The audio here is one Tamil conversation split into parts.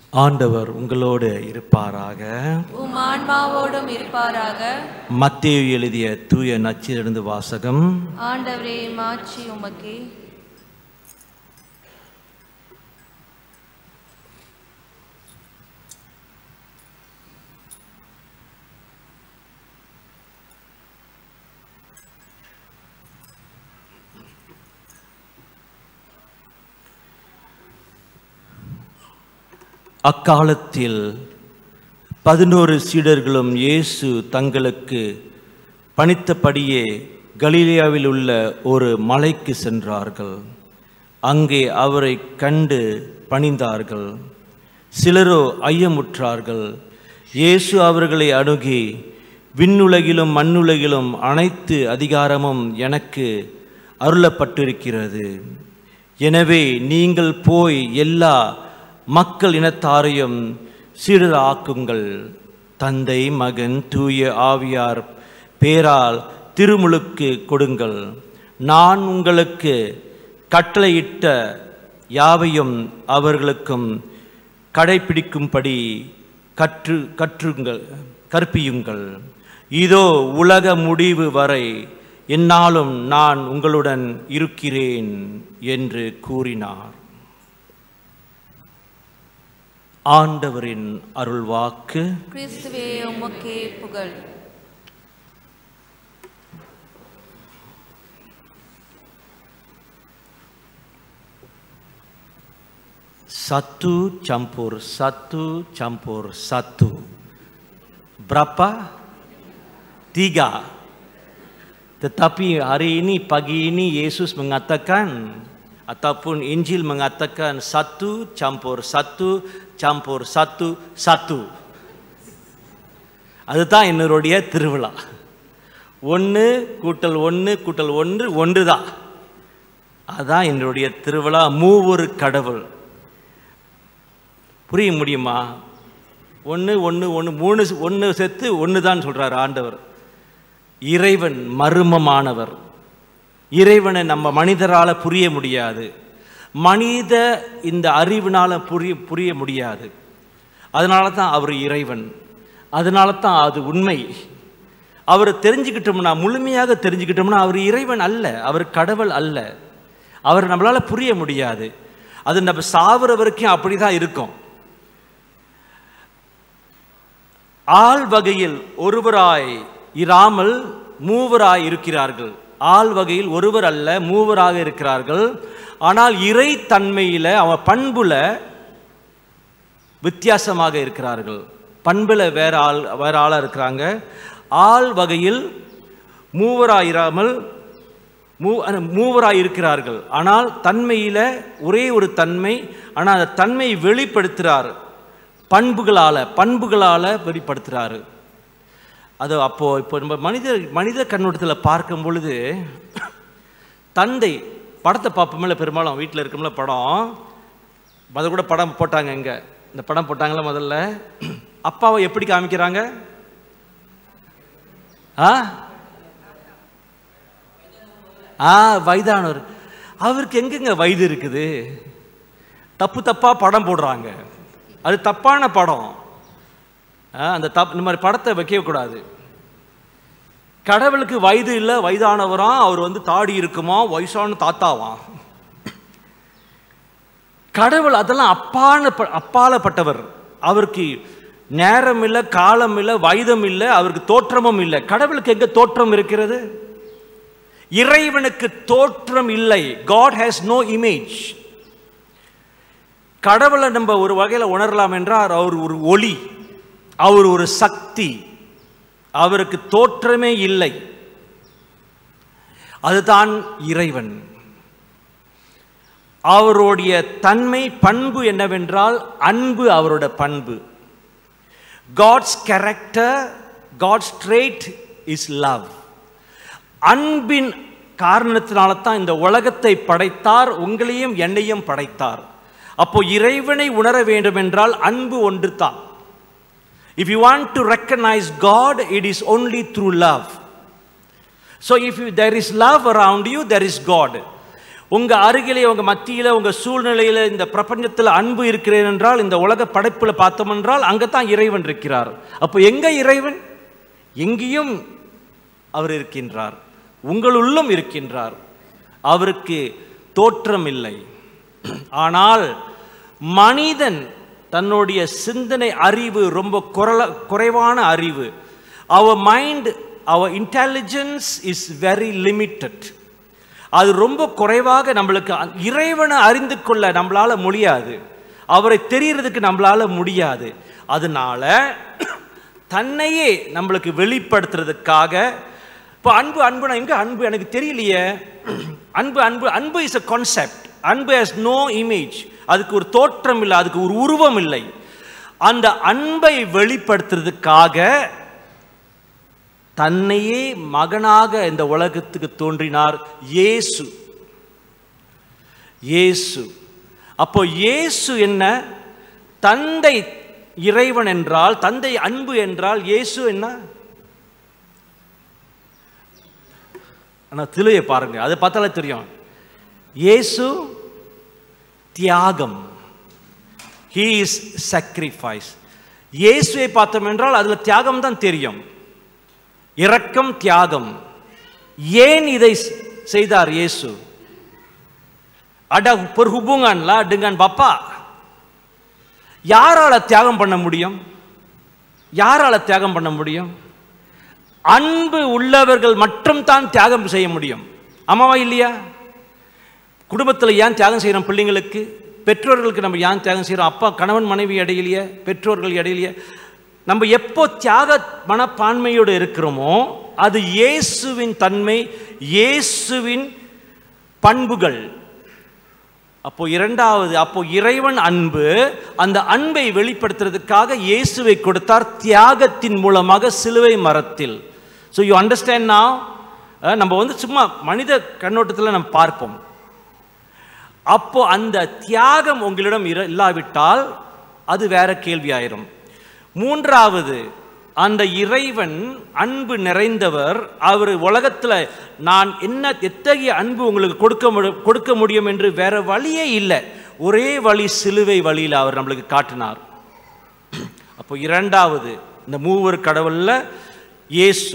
ஆண்டவர் உங்களோடு இருப்பாராக உம் ஆன்மாவோடும் இருப்பாராக மத்தேயு எழுதிய தூய நச்சிலிருந்து வாசகம் ஆண்டவரே மாட்சி உமக்கே அக்காலத்தில் பதினோரு சீடர்களும் இயேசு தங்களுக்கு பணித்தபடியே கலிலியாவில் உள்ள ஒரு மலைக்கு சென்றார்கள் அங்கே அவரை கண்டு பணிந்தார்கள் சிலரோ ஐயமுற்றார்கள் இயேசு அவர்களை அணுகி விண்ணுலகிலும் மண்ணுலகிலும் அனைத்து அதிகாரமும் எனக்கு அருளப்பட்டிருக்கிறது எனவே நீங்கள் போய் எல்லா மக்கள் இனத்தாரையும் சீடராக்குங்கள் தந்தை மகன் தூய ஆவியார் பேரால் திருமுழுக்கு கொடுங்கள் நான் உங்களுக்கு கட்டளையிட்ட யாவையும் அவர்களுக்கும் கடைபிடிக்கும்படி கற்று கற்றுங்கள் கற்பியுங்கள் இதோ உலக முடிவு வரை என்னாலும் நான் உங்களுடன் இருக்கிறேன் என்று கூறினார் ஆண்டவரின் அருள்வாக்கு கிறிஸ்துவே உமக்கே புகழ் satu campur satu campur satu berapa tiga tetapi hari ini pagi ini Yesus mengatakan ataupun Injil mengatakan satu campur satu campur satu satu அதுதான் என்னுடைய திருவிழா ஒன்று கூட்டல் ஒன்று கூட்டல் ஒன்று ஒன்று தான் அதுதான் என்னுடைய திருவிழா மூவொரு கடவுள் புரிய முடியுமா ஒன்று ஒன்று ஒன்று மூணு ஒன்று சேர்த்து ஒன்று தான் சொல்கிறார் ஆண்டவர் இறைவன் மர்மமானவர் இறைவனை நம்ம மனிதரால் புரிய முடியாது மனித இந்த அறிவினால் புரிய புரிய முடியாது அதனால தான் அவர் இறைவன் அதனால தான் அது உண்மை அவரை தெரிஞ்சுக்கிட்டோம்னா முழுமையாக தெரிஞ்சுக்கிட்டோம்னா அவர் இறைவன் அல்ல அவர் கடவுள் அல்ல அவர் நம்மளால் புரிய முடியாது அது நம்ம சாவுற வரைக்கும் அப்படி தான் இருக்கும் ஆள் வகையில் ஒருவராய் இராமல் மூவராய் இருக்கிறார்கள் ஆள் வகையில் ஒருவர் அல்ல மூவராக இருக்கிறார்கள் ஆனால் இறை தன்மையில் அவன் பண்புல வித்தியாசமாக இருக்கிறார்கள் பண்புல வேற ஆள் வேற ஆளாக இருக்கிறாங்க ஆள் வகையில் மூவராயிராமல் மூ மூவராய் இருக்கிறார்கள் ஆனால் தன்மையில் ஒரே ஒரு தன்மை ஆனால் அந்த தன்மை வெளிப்படுத்துகிறார் பண்புகளால் பண்புகளால் வெளிப்படுத்துகிறாரு அது அப்போது இப்போ நம்ம மனித மனித கண்ணோட்டத்தில் பார்க்கும் பொழுது தந்தை படத்தை பார்ப்போம்ல பெரும்பாலும் வீட்டில் இருக்கும்ல படம் அதை கூட படம் போட்டாங்க இங்கே இந்த படம் போட்டாங்களா முதல்ல அப்பாவை எப்படி காமிக்கிறாங்க ஆ ஆ வயதானவர் அவருக்கு எங்கெங்க வயது இருக்குது தப்பு தப்பாக படம் போடுறாங்க அது தப்பான படம் ஆ, அந்த தப் இந்த மாதிரி படத்தை வைக்கக்கூடாது கடவுளுக்கு வயது இல்லை வயதானவராம் அவர் வந்து தாடி இருக்குமா வயசான தாத்தாவாம் கடவுள் அதெல்லாம் அப்பான ப- அப்பாலப்பட்டவர் அவருக்கு நேரம் இல்லை காலம் இல்லை வயதும் இல்லை அவருக்கு தோற்றமும் இல்லை கடவுளுக்கு எங்க தோற்றம் இருக்கிறது இறைவனுக்கு தோற்றம் இல்லை காட் ஹேஸ் நோ இமேஜ் கடவுளை நம்ம ஒரு வகையில் உணரலாம் என்றால் அவர் ஒரு ஒளி அவர் ஒரு சக்தி அவருக்கு தோற்றமே இல்லை அதுதான் இறைவன் அவருடைய தன்மை பண்பு என்னவென்றால் அன்பு அவரோட பண்பு God's character God's trait is love அன்பின் காரணத்தினால தான் இந்த உலகத்தை படைத்தார் உங்களையும் என்னையும் படைத்தார் அப்போ இறைவனை உணர வேண்டும் என்றால் அன்பு ஒன்று தான் If you want to recognize God, it is only through love. So if you, there is love around you, there is God. உங்க அருகிலே உங்க மத்தியில உங்க சூழ்நிலையில இந்த பிரபஞ்சத்தில் அன்பு இருக்கிறேன் என்றால் இந்த உலக படைப்புல பார்த்தோம் என்றால் அங்கதான் இறைவன் இருக்கிறார் அப்போ எங்க இறைவன் எங்கேயும் அவர் இருக்கின்றார் உங்களுள்ளும் இருக்கின்றார் அவருக்கு தோற்றம் இல்லை ஆனால் மனிதன் தன்னுடைய சிந்தனை அறிவு ரொம்ப குரல குறைவான அறிவு அவர் மைண்ட் அவர் இன்டெலிஜென்ஸ் இஸ் வெரி லிமிட்டட் அது ரொம்ப குறைவாக நம்மளுக்கு அ- இறைவனை அறிந்து கொள்ள நம்மளால முடியாது அவரை தெரியறதுக்கு நம்மளால முடியாது அதனால தன்னையே நம்மளுக்கு வெளிப்படுத்துறதுக்காக இப்போ அன்பு அன்பு எங்க அன்பு எனக்கு தெரியலையே அன்பு அன்பு அன்பு இஸ் a கான்செப்ட் அன்பு ஹஸ் நோ இமேஜ் அதுக்கு ஒரு தோற்றம் இல்லை அதுக்கு ஒரு உருவம் இல்லை அந்த அன்பை வெளிப்படுத்துறதுக்காக தன்னையே மகனாக இந்த உலகத்துக்கு தோன்றினார் இயேசு இயேசு அப்போ இயேசு என்ன தந்தை இறைவன் என்றால் தந்தை அன்பு என்றால் இயேசு என்ன ஆனா திலுவை பாருங்க அதை பார்த்தாலே தெரியும் இயேசு தியாகம் ஹீ இஸ் sacrifice இயேசுவை பார்த்தோம் என்றால் அதுல தியாகம் தான் தெரியும் இரக்கம் தியாகம் ஏன் இதை ஸ்- செய்தார் இயேசு ada perhubungan lah dengan bapa யாரால தியாகம் பண்ண முடியும் யாரால தியாகம் பண்ண முடியும் அன்பு உள்ளவர்கள் மட்டும் தான் தியாகம் செய்ய முடியும் ஆமாவா இல்லையா குடும்பத்தில் ஏன் தியாகம் செய்கிறோம் பிள்ளைங்களுக்கு பெற்றோர்களுக்கு நம்ம ஏன் தியாகம் செய்கிறோம் அப்பா கணவன் மனைவி இடையிலேயே பெற்றோர்கள் இடையிலேயே நம்ம எப்போ தியாக மனப்பான்மையோடு இருக்கிறோமோ அது இயேசுவின் தன்மை இயேசுவின் பண்புகள் அப்போ இரண்டாவது அப்போ இறைவன் அன்பு அந்த அன்பை வெளிப்படுத்துறதுக்காக இயேசுவை கொடுத்தார் தியாகத்தின் மூலமாக சிலுவை மரத்தில் so you understand now ah, நம்ம வந்து சும்மா மனித கண்ணோட்டத்தில் நம்ம பார்ப்போம் அப்போ அந்த தியாகம் உங்களிடம் இர- இல்லாவிட்டால் அது வேற கேள்வி ஆயிரும் மூன்றாவது அந்த இறைவன் அன்பு நிறைந்தவர் அவர் உலகத்துல நான் என்ன எத்தகைய அன்பு உங்களுக்கு கொடுக்க முடி- கொடுக்க முடியும் என்று வேற வழியே இல்லை ஒரே வழி சிலுவை வழியில் அவர் நம்மளுக்கு காட்டினார் அப்போ இரண்டாவது இந்த மூவர் கடவுள்ல இயேசு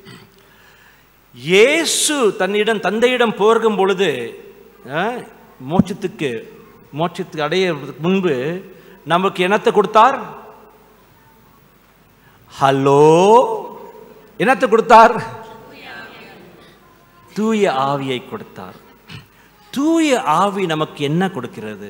இயேசு தன்னிடம் தந்தையிடம் போகும் பொழுது அஹ், மோட்சத்துக்கு மோட்சத்துக்கு அடையிறதுக்கு முன்பு நமக்கு என்னத்தை கொடுத்தார் ஹலோ என்னத்தை கொடுத்தார் தூய ஆவியை கொடுத்தார் தூய ஆவி நமக்கு என்ன கொடுக்கிறது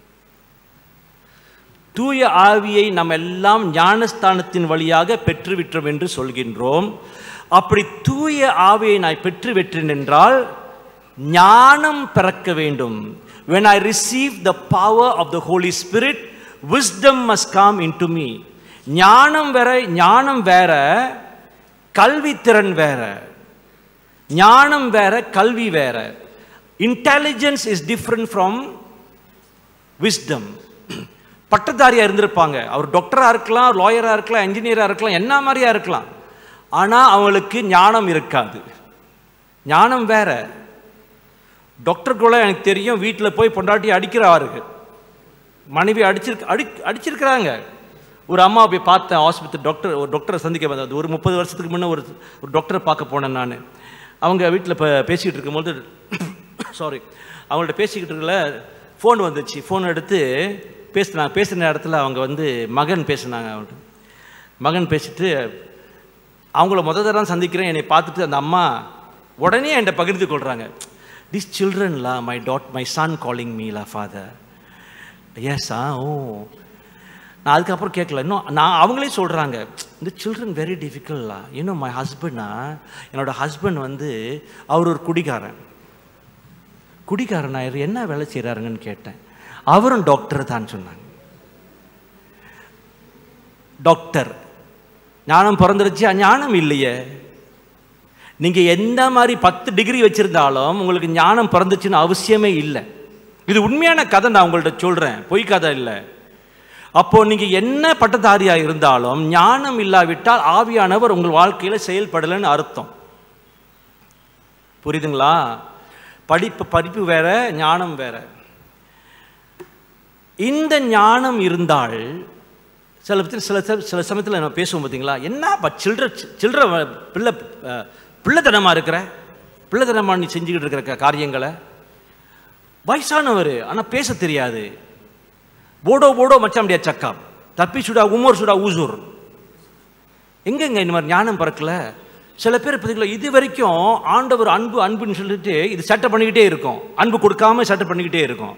தூய ஆவியை நம்ம எல்லாம் ஞானஸ்தானத்தின் வழியாக பெற்றுவிட்டோம் என்று சொல்கின்றோம் அப்படி தூய ஆவியை நான் பெற்றுவிட்டேன் என்றால் ஞானம் பிறக்க வேண்டும் when i receive the power of the holy spirit wisdom must come into me ஞானம் வேற ஞானம் வேற கல்வி திறன் வேற ஞானம் வேற கல்வி வேற intelligence is different from wisdom பட்டதாரியா இருந்திருப்பாங்க அவர் டாக்டரா இருக்கலாம் லாயரா இருக்கலாம் இன்ஜினியரா இருக்கலாம் என்ன மாதிரியா இருக்கலாம் ஆனா அவங்களுக்கு ஞானம் இருக்காது ஞானம் வேற டாக்டர் கூட எனக்கு தெரியும் வீட்டில் போய் பொண்டாட்டி அடிக்கிறாரு மனைவி அடிச்சிருக்க அடி அடிச்சிருக்கிறாங்க ஒரு அம்மா போய் பார்த்தேன் ஆஸ்பத்திரி டாக்டர் ஒரு டாக்டரை சந்திக்க வந்தது ஒரு முப்பது வருஷத்துக்கு முன்னே ஒரு ஒரு டாக்டரை பார்க்க போனேன் நான் அவங்க வீட்டில் இப்போ பேசிக்கிட்டு இருக்கும்போது சாரி அவங்கள்ட்ட பேசிக்கிட்டு இருக்கல ஃபோன் வந்துச்சு ஃபோன் எடுத்து பேசினாங்க பேசுன நேரத்தில் அவங்க வந்து மகன் பேசினாங்க அவங்கள்ட்ட மகன் பேசிட்டு அவங்கள முத தடவை சந்திக்கிறேன் என்னை பார்த்துட்டு அந்த அம்மா உடனே என்கிட்ட பகிர்ந்து கொள்கிறாங்க திஸ் சில்ட்ரன்லா my dad my son calling மீலா ஃபாதர் எஸ்ஸா ஓ நான் அதுக்கப்புறம் கேட்கல இன்னும் நான் அவங்களே சொல்கிறாங்க இந்த சில்ட்ரன் வெரி டிஃபிகல்ட்லா இன்னும் மை ஹஸ்பண்டா என்னோட ஹஸ்பண்ட் வந்து அவர் ஒரு குடிகாரன் குடிகாரன் ஆயிரு என்ன வேலை செய்கிறாருங்கன்னு கேட்டேன் அவரும் டாக்டர் தான் சொன்னாங்க டாக்டர் ஞானம் பிறந்துருச்சு ஞானம் இல்லையே நீங்க எந்த மாதிரி பத்து டிகிரி வச்சிருந்தாலும் உங்களுக்கு ஞானம் பிறந்துச்சுன்னு அவசியமே இல்லை இது உண்மையான கதை நான் உங்கள்ட்ட சொல்றேன் பொய் கதை இல்லை அப்போ நீங்க என்ன பட்டதாரியா இருந்தாலும் ஞானம் இல்லாவிட்டால் ஆவியானவர் உங்கள் வாழ்க்கையில செயல்படலைன்னு அர்த்தம் புரியுதுங்களா படிப்பு படிப்பு வேற ஞானம் வேற இந்த ஞானம் இருந்தால் சில பத்தி- சில ச- சில சமயத்தில் நம்ம பேசுவோம் பார்த்தீங்களா என்னப்பா சில்ட்ர சில்ட்ர பிள்ளை அஹ், பிள்ளைத்தனமா இருக்கிற பிள்ளைத்தனமா நீ செஞ்சுக்கிட்டு இருக்கிற க- காரியங்களை வயசானவர் ஆனால் பேச தெரியாது போடோ போடோ மச்சான் முடியாது சக்கா தப்பி சுடா உமர் சுடா ஊசூர் எங்கெங்க இந்த மாதிரி ஞானம் பிறக்கல சில பேர் பார்த்தீங்களா இது வரைக்கும் ஆண்டவர் அன்பு அன்புன்னு சொல்லிட்டு இது சட்டை பண்ணிக்கிட்டே இருக்கும் அன்பு கொடுக்காம சட்டை பண்ணிக்கிட்டே இருக்கும்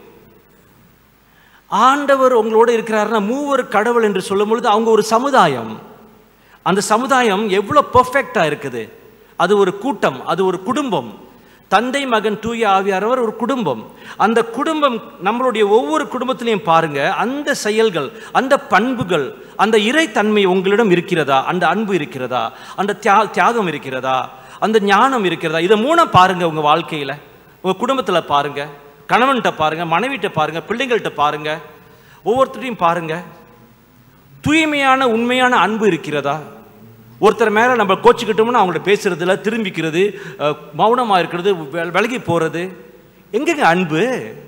ஆண்டவர் உங்களோட இருக்கிறாருன்னா மூவர் கடவுள் என்று சொல்லும் பொழுது அவங்க ஒரு சமுதாயம் அந்த சமுதாயம் எவ்வளோ பெர்ஃபெக்டாக இருக்குது அது ஒரு கூட்டம் அது ஒரு குடும்பம் தந்தை மகன் தூய ஆவியாரவர் ஒரு குடும்பம் அந்த குடும்பம் நம்மளுடைய ஒவ்வொரு குடும்பத்திலையும் பாருங்க அந்த செயல்கள் அந்த பண்புகள் அந்த இறைத்தன்மை உங்களிடம் இருக்கிறதா அந்த அன்பு இருக்கிறதா அந்த தியா தியாகம் இருக்கிறதா அந்த ஞானம் இருக்கிறதா இதை மூணம் பாருங்க உங்க வாழ்க்கையில உங்க குடும்பத்துல பாருங்க கணவன்கிட்ட பாருங்க மனைவிட்ட பாருங்க பிள்ளைங்கள்ட்ட பாருங்க ஒவ்வொருத்தரையும் பாருங்க தூய்மையான உண்மையான அன்பு இருக்கிறதா ஒருத்தர் மேலே நம்ம கோச்சிக்கிட்டோம்னா அவங்கள்ட்ட பேசுறதுல திரும்பிக்கிறது அஹ், மௌனமா இருக்கிறது வெ- விலகி போறது எங்கங்க அன்பு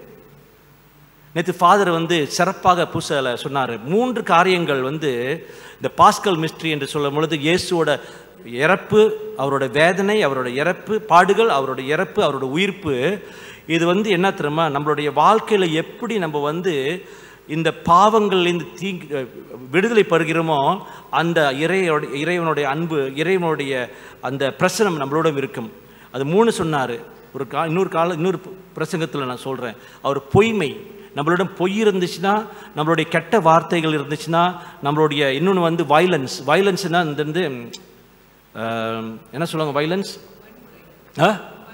நேற்று ஃபாதர் வந்து சிறப்பாக பூசல சொன்னார் மூன்று காரியங்கள் வந்து இந்த பாஸ்கல் மிஸ்ட்ரி என்று சொல்லும் பொழுது இயேசுவோட இறப்பு அவரோட வேதனை அவரோட இறப்பு பாடுகள் அவரோட இறப்பு அவரோட உயிர்ப்பு இது வந்து என்ன தெரியுமா நம்மளுடைய வாழ்க்கையில் எப்படி நம்ம வந்து இந்த பாவங்கள்லேருந்து தீங்கு விடுதலை பெறுகிறோமோ அந்த இறையோட இறைவனுடைய அன்பு இறைவனுடைய அந்த பிரசனம் நம்மளோட இருக்கும் அது மூணு சொன்னார் ஒரு கா இன்னொரு கால இன்னொரு பிரசங்கத்தில் நான் சொல்கிறேன் அவர் பொய்மை நம்மளிடம் பொய் இருந்துச்சுன்னா நம்மளுடைய கெட்ட வார்த்தைகள் இருந்துச்சுன்னா நம்மளுடைய இன்னொன்று வந்து வயலன்ஸ் வயலன்ஸ்னால் இந்த வந்து ஆம், என்ன சொல்லுவாங்க வயலன்ஸ் ஆ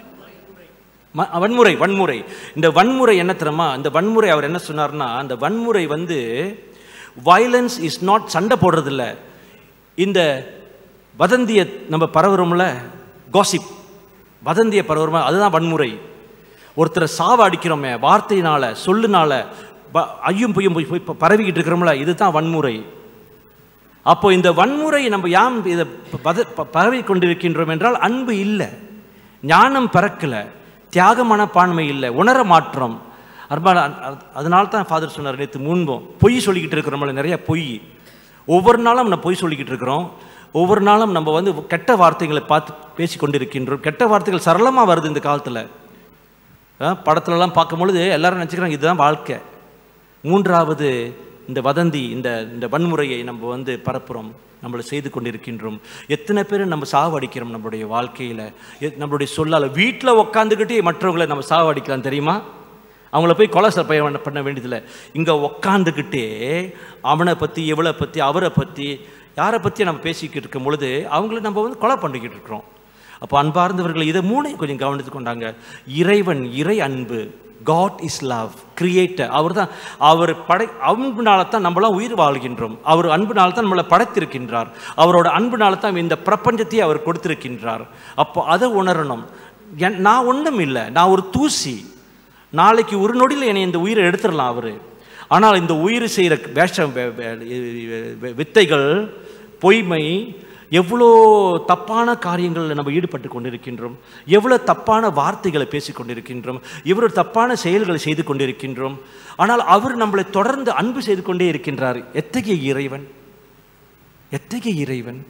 ம- வன்முறை வன்முறை இந்த வன்முறை என்ன தெரியுமா இந்த வன்முறை அவர் என்ன சொன்னார்னா அந்த வன்முறை வந்து வயலன்ஸ் இஸ் நாட் சண்டை போடுறதில்ல இந்த வதந்தியை நம்ம பரவுறோம்ல காசிப் வதந்தியை பரவுறோம் அதுதான் வன்முறை ஒருத்தரை சாவ அடிக்கிறோமே வார்த்தையினால சொல்லுனால ப- ஐயும் பொய்யும் போய் போய் ப- பரவிக்கிட்டு இருக்கிறோம்ல இதுதான் வன்முறை அப்போ இந்த வன்முறை நம்ம யாம் இதை பத ப- பரவி கொண்டிருக்கின்றோம் என்றால் அன்பு இல்லை ஞானம் பிறக்கல தியாக மனப்பான்மை இல்லை உணர மாற்றம் அர்பால அதனால தான் ஃபாதர் சொன்னார் நேற்று முன்பும் பொய் சொல்லிக்கிட்டு இருக்கிறோம்ல நிறைய பொய் ஒவ்வொரு நாளும் நம்ம பொய் சொல்லிக்கிட்டு இருக்கிறோம் ஒவ்வொரு நாளும் நம்ம வந்து கெட்ட வார்த்தைகளை பார்த்து பேசி கொண்டிருக்கின்றோம் கெட்ட வார்த்தைகள் சரளமாக வருது இந்த காலத்தில் படத்துலலாம் பார்க்கும் பொழுது எல்லாரும் நினச்சிக்கிறாங்க இதுதான் வாழ்க்கை மூன்றாவது இந்த வதந்தி இந்த இந்த வன்முறையை நம்ம வந்து பரப்புகிறோம் நம்மளை செய்து கொண்டிருக்கின்றோம் எத்தனை பேர் நம்ம சாவடிக்கிறோம் நம்மளுடைய வாழ்க்கையில் நம்மளுடைய சொல்லால் வீட்டில் உக்காந்துக்கிட்டே மற்றவங்களை நம்ம சாவடிக்கலாம் தெரியுமா அவங்கள போய் கொலை ச- பண்ண பண்ண வேண்டியதில்லை இங்கே உக்காந்துக்கிட்டே அவனை பற்றி இவளை பற்றி அவரை பற்றி யாரை பற்றி நம்ம பேசிக்கிட்டு இருக்கும் பொழுது அவங்கள நம்ம வந்து கொலை பண்ணிக்கிட்டு இருக்கிறோம் அப்போ அன்பார்ந்தவர்கள் இதை மூணையும் கொஞ்சம் கவனித்து கொண்டாங்க இறைவன் இறை அன்பு காட் இஸ் லவ் கிரியேட்டர் அவர் தான் அவர் படை அன்புனால தான் நம்மளாம் உயிர் வாழ்கின்றோம் அவர் அன்புனால தான் நம்மளை படைத்திருக்கின்றார் அவரோட அன்புனால தான் இந்த பிரபஞ்சத்தையே அவர் கொடுத்திருக்கின்றார் அப்போ அதை உணரணும் என் நான் ஒன்றும் இல்லை நான் ஒரு தூசி நாளைக்கு ஒரு நொடியில் என்னை இந்த உயிரை எடுத்துடலாம் அவர் ஆனால் இந்த உயிர் செய்கிற வேஷம் வே- வே- வே- வித்தைகள் பொய்மை எவ்வளோ தப்பான காரியங்களில் நம்ம ஈடுபட்டு கொண்டிருக்கின்றோம் எவ்வளோ தப்பான வார்த்தைகளை பேசி கொண்டிருக்கின்றோம் எவ்வளோ தப்பான செயல்களை செய்து கொண்டிருக்கின்றோம் ஆனால் அவர் நம்மளை தொடர்ந்து அன்பு செய்து கொண்டே இருக்கின்றார் எத்தகைய இறைவன் எத்தகைய இறைவன்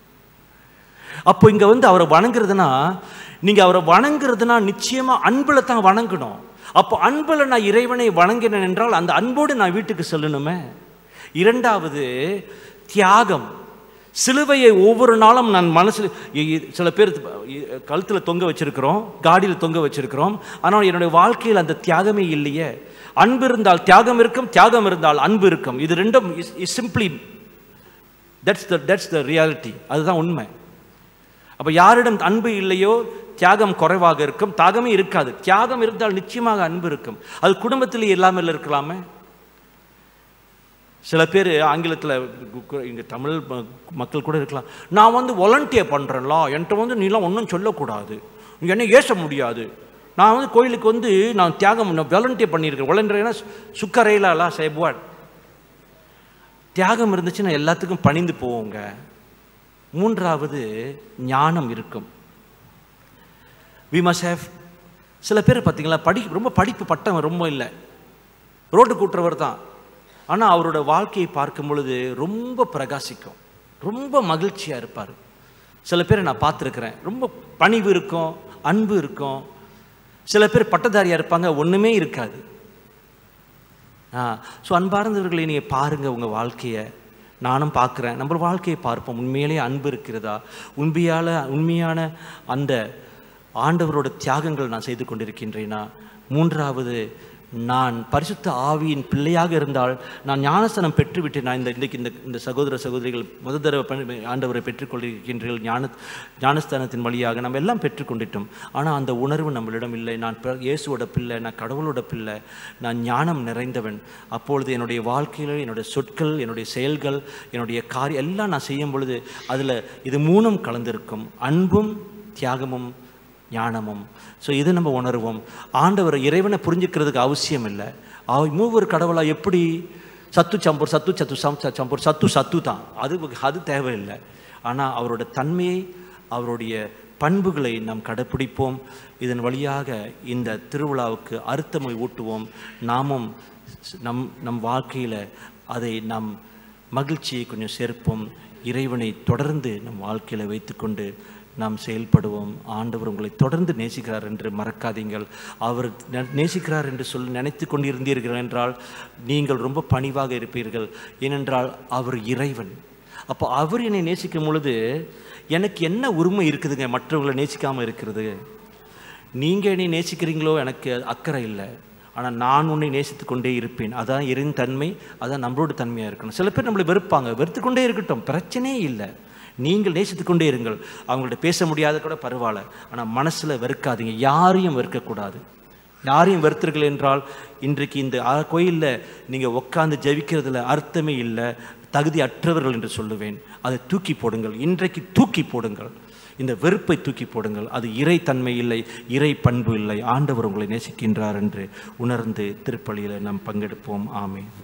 அப்போ இங்கே வந்து அவரை வணங்குறதுனா நீங்கள் அவரை வணங்குறதுனா நிச்சயமாக அன்பில் தான் வணங்கணும் அப்போ அன்பில் நான் இறைவனை வணங்கினேன் என்றால் அந்த அன்போடு நான் வீட்டுக்கு செல்லணுமே இரண்டாவது தியாகம் சிலுவையை ஒவ்வொரு நாளும் நான் மனசில் இ- இ- சில பேர் கழுத்தில் தொங்க வச்சிருக்கிறோம் காடியில் தொங்க வச்சிருக்கிறோம் ஆனால் என்னுடைய வாழ்க்கையில் அந்த தியாகமே இல்லையே அன்பு இருந்தால் தியாகம் இருக்கும் தியாகம் இருந்தால் அன்பு இருக்கும் இது ரெண்டும் is simply that's the that's the reality அதுதான் உண்மை அப்போ யாரிடம் அன்பு இல்லையோ தியாகம் குறைவாக இருக்கும் தியாகமே இருக்காது தியாகம் இருந்தால் நிச்சயமாக அன்பு இருக்கும் அது குடும்பத்திலே இல்லாமல் இருக்கலாமே சில பேர் ஆங்கிலத்தில் இங்கே தமிழ் ம- மக்கள் கூட இருக்கலாம் நான் வந்து வாலண்டியர் பண்ணுறேன்ல என்கிட்ட வந்து நீலாம் ஒன்றும் சொல்லக்கூடாது நீ என்ன ஏச முடியாது நான் வந்து கோயிலுக்கு வந்து நான் தியாகம் வாலண்டியர் பண்ணியிருக்கேன் வாலண்டியர்னா சுக்கரையிலலாம் செய்வாட் தியாகம் இருந்துச்சுன்னா எல்லாத்துக்கும் பணிந்து போவோங்க மூன்றாவது ஞானம் இருக்கும் வி மஸ்ட் ஹேவ் சில பேர் பார்த்தீங்களா படி ரொம்ப படிப்பு பட்டம் ரொம்ப இல்லை ரோட்டு கூட்டுறவர் தான் ஆனால் அவரோட வாழ்க்கையை பார்க்கும் பொழுது ரொம்ப பிரகாசிக்கும் ரொம்ப மகிழ்ச்சியாக இருப்பார் சில பேரை நான் பார்த்துருக்குறேன் ரொம்ப பணிவு இருக்கும் அன்பு இருக்கும் சில பேர் பட்டதாரியாக இருப்பாங்க ஒன்றுமே இருக்காது ஆ ஸோ அன்பார்ந்தவர்களை நீங்கள் பாருங்கள் உங்கள் வாழ்க்கையை நானும் பார்க்குறேன் நம்ம வாழ்க்கையை பார்ப்போம் உண்மையிலே அன்பு இருக்கிறதா உண்மையால உண்மையான அந்த ஆண்டவரோட தியாகங்கள் நான் செய்து கொண்டிருக்கின்றேனா மூன்றாவது நான் பரிசுத்த ஆவியின் பிள்ளையாக இருந்தால் நான் ஞானஸ்தானம் பெற்றுவிட்டேன் நான் இந்த இன்றைக்கு இந்த இந்த சகோதர சகோதரிகள் முத தடவை பண்ணி- ஆண்டவரை பெற்றுக்கொண்டிருக்கின்றீர்கள் ஞான ஞானஸ்தானத்தின் வழியாக நம்ம எல்லாம் பெற்றுக்கொண்டிட்டோம் ஆனால் அந்த உணர்வு நம்மளிடம் இல்லை நான் பிற- இயேசுவோட பிள்ளை நான் கடவுளோட பிள்ளை நான் ஞானம் நிறைந்தவன் அப்பொழுது என்னுடைய வாழ்க்கையில் என்னுடைய சொற்கள் என்னுடைய செயல்கள் என்னுடைய காரியம் எல்லாம் நான் செய்யும் பொழுது அதில் இது மூணும் கலந்திருக்கும் அன்பும் தியாகமும் ஞானமும் ஸோ இது நம்ம உணர்வோம் ஆண்டவர் இறைவனை புரிஞ்சுக்கிறதுக்கு அவசியம் இல்லை அவ மூவர் கடவுளா எப்படி சத்து சம்பூர் சத்து சத்து சம் ச- சம்பூர் சத்து சத்து தான் அது அது தேவையில்லை ஆனால் அவரோட தன்மையை அவருடைய பண்புகளை நாம் கடைப்பிடிப்போம் இதன் வழியாக இந்த திருவிழாவுக்கு அர்த்தமை ஊட்டுவோம் நாமும் ஸ்- நம் நம் வாழ்க்கையில் அதை நாம் மகிழ்ச்சியை கொஞ்சம் சேர்ப்போம் இறைவனை தொடர்ந்து நம் வாழ்க்கையில் வைத்துக்கொண்டு நாம் செயல்படுவோம் ஆண்டவர் உங்களை தொடர்ந்து நேசிக்கிறார் என்று மறக்காதீங்கள் அவர் நே- நேசிக்கிறார் என்று சொல்லி நினைத்து கொண்டிருந்தீர்கள் என்றால் நீங்கள் ரொம்ப பணிவாக இருப்பீர்கள் ஏனென்றால் அவர் இறைவன் அப்போ அவர் என்னை நேசிக்கும் பொழுது எனக்கு என்ன உரிமை இருக்குதுங்க மற்றவங்களை நேசிக்காமல் இருக்கிறது நீங்கள் என்னை நேசிக்கிறீங்களோ எனக்கு அக்கறை இல்லை ஆனால் நான் உன்னை நேசித்து கொண்டே இருப்பேன் அதான் இறைன் தன்மை அதான் நம்மளோட தன்மையாக இருக்கணும் சில பேர் நம்மளை வெறுப்பாங்க வெறுத்து கொண்டே இருக்கட்டும் பிரச்சனையே இல்லை நீங்கள் நேசித்து கொண்டே இருங்கள் அவங்கள்ட்ட பேச முடியாத கூட பரவாயில்ல ஆனால் மனசில் வெறுக்காதீங்க யாரையும் வெறுக்கக்கூடாது யாரையும் வெறுத்தீர்கள் என்றால் இன்றைக்கு இந்த ஆ- கோயில்ல நீங்கள் உட்காந்து ஜெபிக்கிறதுல அர்த்தமே இல்லை தகுதி அற்றவர்கள் என்று சொல்லுவேன் அதை தூக்கி போடுங்கள் இன்றைக்கு தூக்கி போடுங்கள் இந்த வெறுப்பை தூக்கி போடுங்கள் அது இறை தன்மை இல்லை இறை பண்பு இல்லை ஆண்டவர் உங்களை நேசிக்கின்றார் என்று உணர்ந்து திருப்பலியில் நாம் பங்கெடுப்போம் ஆமென்